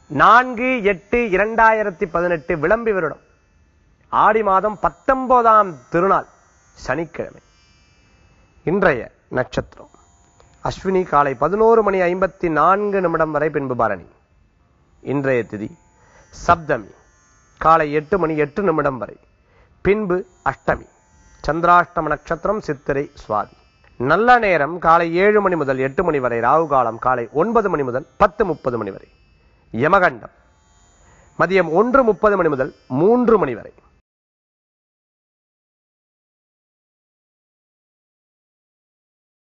நான்கு எட்டு இரண்டாயிரத்தி பதினெட்டு விளம்பி வருடம் ஆடி மாதம் பத்தொன்பதாம் திருநாள் சனிக்கிழமை இன்றைய நட்சத்திரம் அஸ்வினி காலை பதினோரு மணி ஐம்பத்தி நான்கு நிமிடம் வரை பின்பு பரணி இன்றைய திதி சப்தமி காலை எட்டு மணி எட்டு நிமிடம் வரை பின்பு அஷ்டமி சந்திராஷ்டம நட்சத்திரம் சித்திரை சுவாதி நல்ல நேரம் காலை ஏழு மணி முதல் எட்டு மணி வரை ராகு காலம் காலை ஒன்பது மணி முதல் பத்து முப்பது மணி வரை யமகண்டம் மதியம் ஒன்று முப்பது மணி முதல் மூன்று மணி வரை